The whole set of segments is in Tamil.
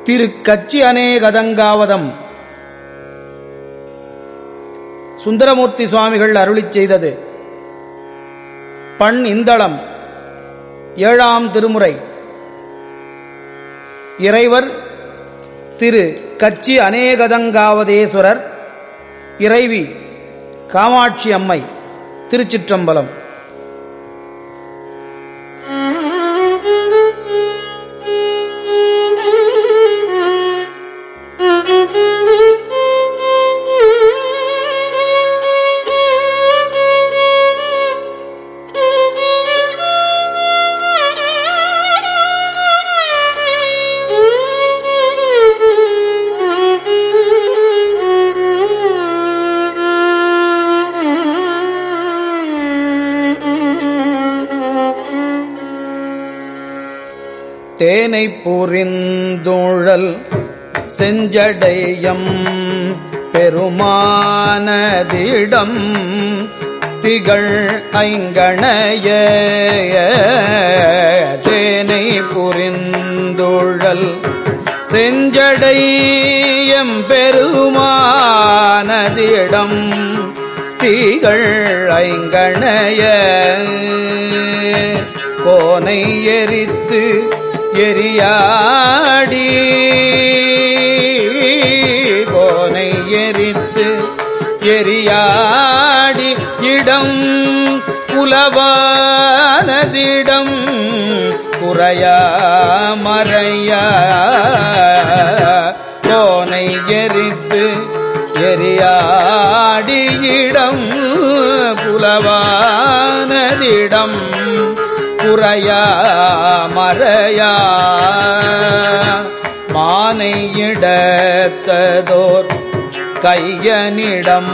திரு கச்சி அநேகதங்காவதம் சுந்தரமூர்த்தி சுவாமிகள் அருளிச் செய்தது பண் இந்தளம் ஏழாம் திருமுறை இறைவர் திரு கச்சி அநேகதங்காவதேஸ்வரர் இறைவி காமாட்சி அம்மை திருச்சிற்றம்பலம் தேனை புரிந்துழல் செஞ்சடையம் பெருமானதிடம் திகழ் ஐங்கணைய தேனை புரிந்துழல் செஞ்சடையம் பெருமானதிடம் திகழ் ஐங்கணைய கோனை எரித்து எரியாடி கோனை எரித்து எரியாடி இடம் புலவானதிடம் குறையா மறையா கோனை எரித்து எரியாடி இடம் குலவானதிடம் குறையா மறையா மானை இடத்ததோர் கையனிடம்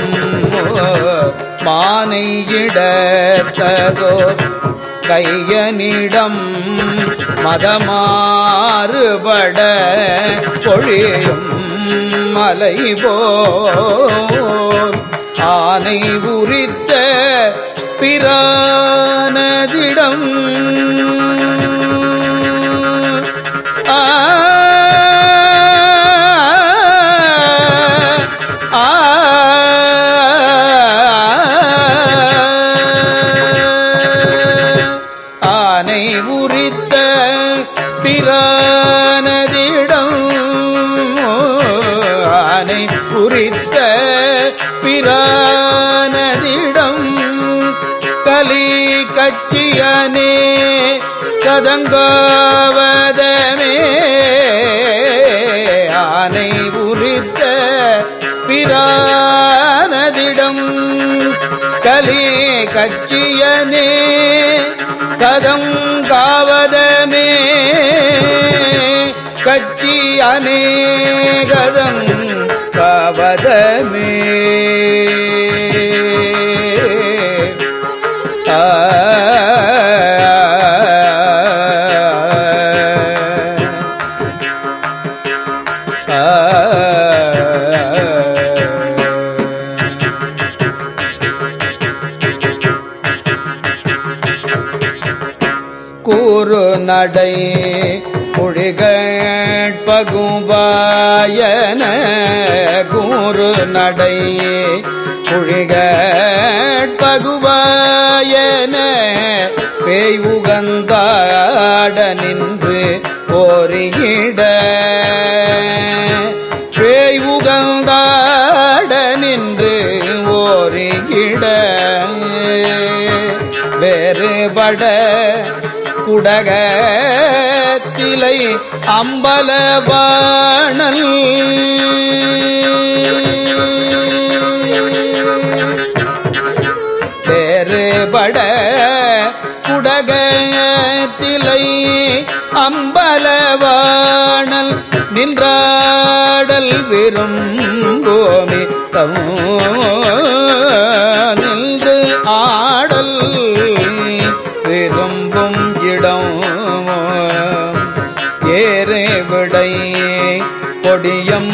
மானை இடத்ததோர் கையனிடம் மதமாறுபட பொழியும் மலை போல் ஆனை உரித்த பிரானதிடம் ஆ ஆ ஆனை உரித்த பிரானதிடம் ஆனை உரித்த பிரானதிடம் கலி கச்சியனே கதங்காவதமே ஆனை உரித்த பிரானதிடம் கலி கச்சியனே கதங்காவதமே கச்சி அநேகதம் காவதமே ஆ கூறு நடை குழிகட்பகுபாயன கூறு நடை குழிகட்பகுபாயன பேய் உகந்தாட நின்று ஓரியிட பேய் உகந்தாட நின்று ஓரியிட வேறுபட குடகத்திலை அம்பலபாணல் வேறுபட குடகத்திலை அம்பலவாணல் நின்றாடல் விரும்போமி தம் நின்று ஆடல் விரும்பும் இடம் ஏறு விடை கொடியம்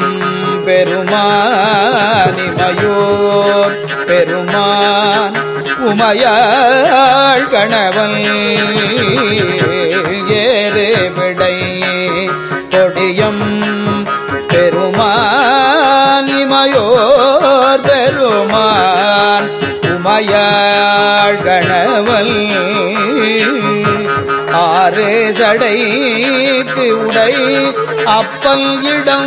பெருமானிமையோர் பெருமான் உமையாள் கணவன் ஏறு விடை கொடிய ஆறு சடைக்கு உடை அப்பல் இடம்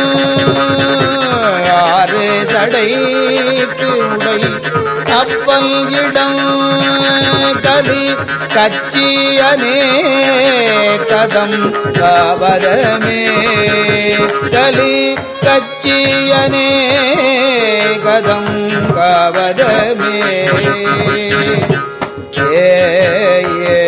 ஆறு சடைக்கு உடை அப்பல் இடம் கலி கச்சியனே கதம் காவரமே கலி கச்சியனே கதம் காவரமே ஏ ஏ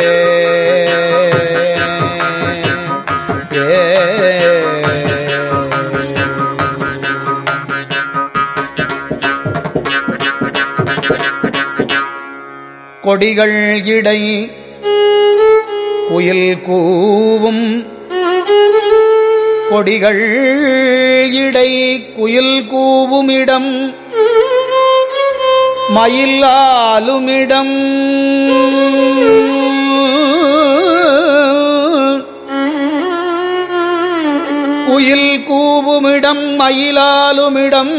கொடிகள் இடை குயில் கூவும் கொடிகள் இடை குயில் கூவும் இடம் மயில் ஆலுமிடம் குயில் கூவுமிடம் மயிலாலுமிடம்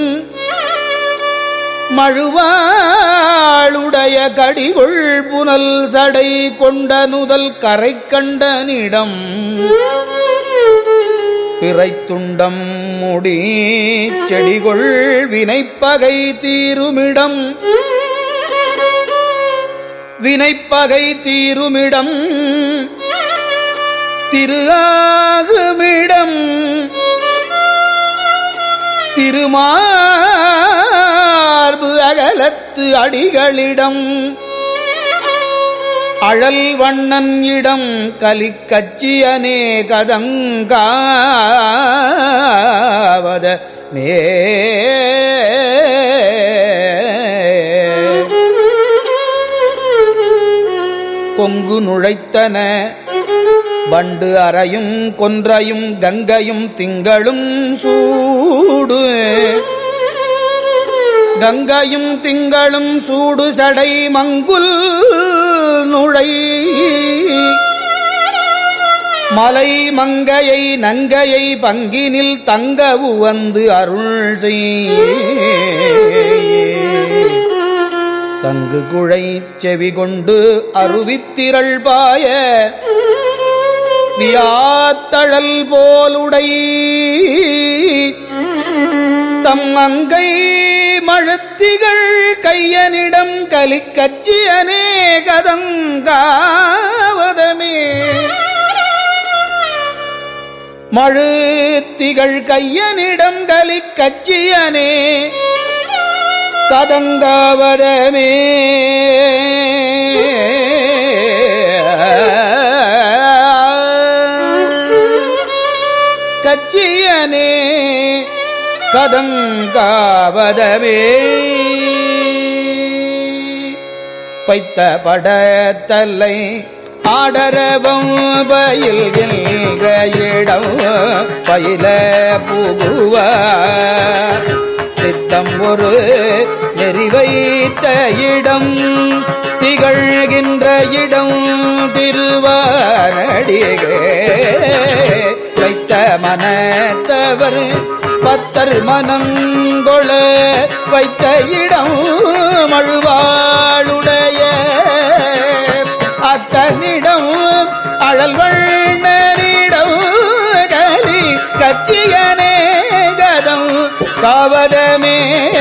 மழுவாளுடைய கடிகொள் புனல் சடை கொண்ட நுதல் கரை கண்டனிடம் பிறைத்துண்டம் முடி செடிகொள் வினைப்பகை தீருமிடம் வினைப்பகை தீருமிடம் திரு ஆகுமிடம் திருமார்பு அகலத்து அடிகளிடம் அழல் வண்ணன் இடம் கலிக்கச்சியனே கதங்காவத மே கொங்கு நுழைத்தன வண்டு அறையும் கொன்றையும் கங்கையும் திங்களும் சூடு கங்கையும் திங்களும் சூடு சடை மங்குல் நுழை மலை மங்கையை நங்கையை பங்கினில் தங்கவு வந்து அருள் செய் சங்கு குழை செவி கொண்டு அருவித்திரள் பாய வியாத்தழல் போலுடை தம் அங்கை மழுத்திகள் கையனிடம் கலிக்கச்சியனே கதங்காவதமே மழுத்திகள் கையனிடம் கலிக்கச்சியனே கதங்காவதமே கச்சியனே கதங்காவதமே பைத்த படத்தல்லை ஆடரவம் பயில் இடம் பயில புகுவ சித்தம் ஒரு நெறி வைத்த இடம் திகழ்கின்ற இடம் திருவாரடிகே வைத்த மனத்தவர் பத்தர் மனங்கொள வைத்த இடம் மழுவாளுடைய அத்தனிடம் அழல் வண்ணனிடம் கலி கச்சியனே கதம் காவதமே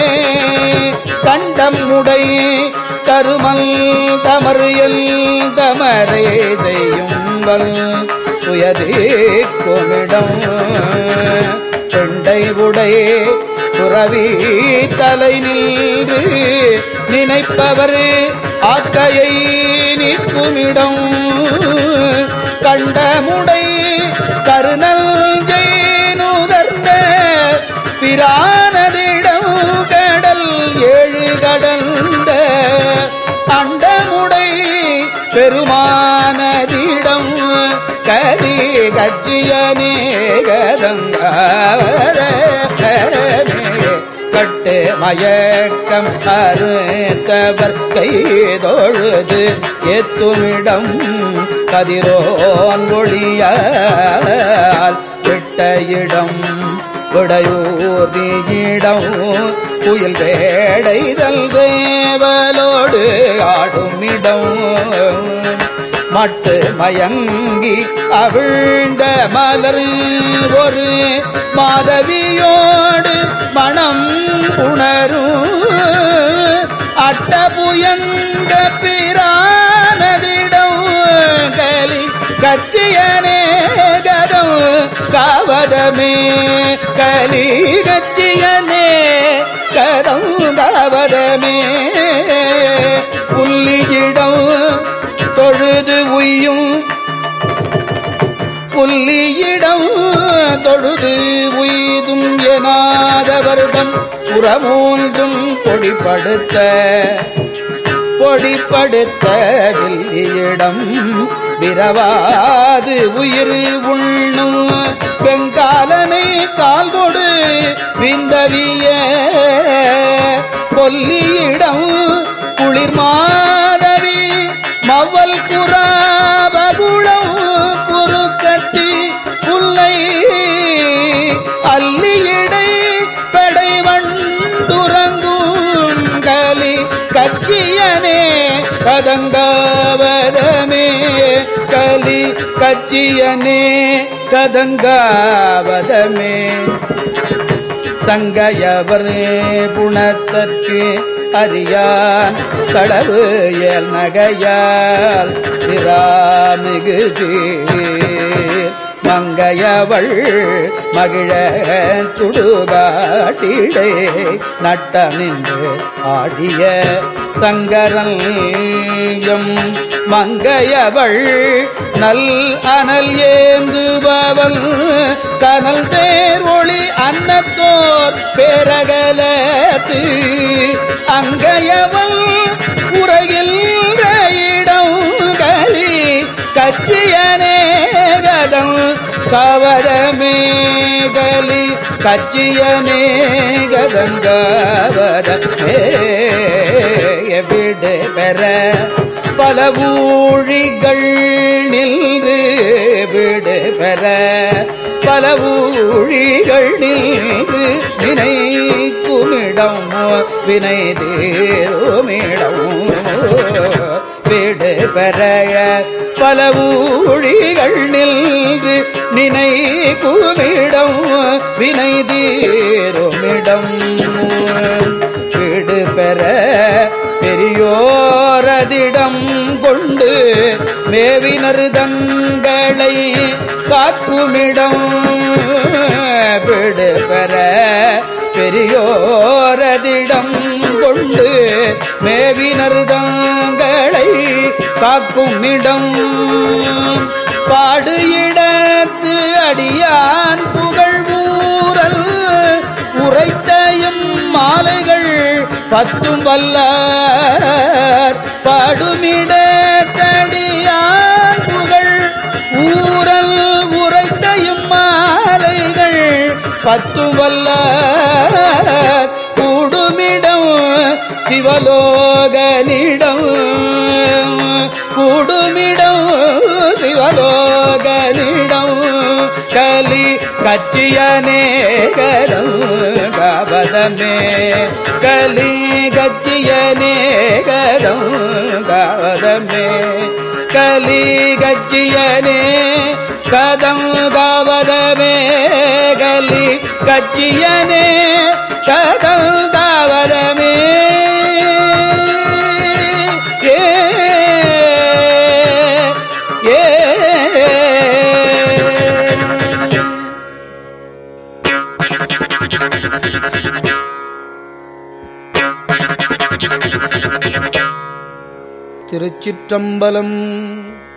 கண்டம் உடை கருமல் தமறியல் தமரே செய்யும்பல் சுயதீக்குமிடம் பெண்டை உடை புறவி தலை நின்று நினைப்பவர் ஆக்கையை நீக்குமிடம் கண்டமுடை கருணல் ஜெயினுதர்ந்த பிரானதிடம் கடல் ஏழு கடந்த அண்டமுடை பெருமானதிடம் கதி கச்சியனே கதங்காவரமே கட்டு மயக்கம் அறுத்தவர் கைதொழுது எத்துமிடம் கதிரோன் ஒளியால் விட்ட இடம் விடையூர்தியிடம் புயல் வேடைதல் தேவலோடு ஆடும் இடம் மட்டு மயங்கி அவிழ்ந்த மலர் ஒரு மாதவியோடு மனம் உணரும் அட்டபுயங்க பிரானதிடம் கலி கச்சியனே கதம் காவதமே கலி கச்சியனே கதம் காவதமே புள்ளியிடம் தொழுது உய்யும் புள்ளியிடம் தொழுது உய்தும் எனாதவர்தம் புறமூன்றும் பொடிப்படுத்த பொடிப்படுத்த வில்லியிடம் விரவாது உயிர் உண்ணும் வெங்காலனை கால் கொடு விந்தவிய கொல்லியிடம் குளிர் மாதவி மவ்வல் குறாபகுளம் குறுக்கத்தி புல்லை அல்லியிடை பெடை வண்டுறங்கும் கலி கச்சியனே கதங்காவதமே கலி கச்சியனே கதங்காவதமே சங்கையவர் புணத்தற்கு அறியான் களவு எல் நகையால் பிராமிகு சீர் மங்கையவள் மகிழ சுடுகாட்டிடே நட்டம் நின்று ஆடிய சங்கரல்யம் மங்கையவள் நல் அனல் ஏந்துபவள் கனல் சேர் ஒளி அன்னத்தோர் பேரகலத்து அங்கையவள் உரைகின்ற இடம் கலி கச்சியனே கதம் கவரமே கலி கச்சியனே கதங்கவரமே விடு பெற பல ஊழிகள் நின்று விடு பெற பல ஊழிகள் நின்று வினைக்குமிடம் வினை தேருமிடம் வீடு பெறைய பல ஊழிகள் நின்று நினை குமிடம் வினை தீருமிடம் வீடு பெற பெரியோரதிடம் கொண்டு மேவினர் தங்களை காக்குமிடம் வீடு பெற பெரியோரதிடம் கொண்டு மேவினர் தங்களை காக்கும் இடம் பாடு இடத்து அடியான் புகழ் ஊரல் உரைத்தையும் மாலைகள் பத்தும் வல்ல பாடுமிடத்தடியான் புகழ் ஊரல் உரைத்தையும் மாலைகள் பத்தும் வல்ல கூடுமிடம் சிவலோகனிடம் கூடுமிடம் சிவலோகனிடம் கலி கச்சியனே கரம் காவதமே கலி கச்சியனே கரம் காவதமே கலி கச்சியனே கதம் காவதமே கலி கச்சியனே கதம் காவதமே ஏ ஏ திருச்சிற்றம்பலம்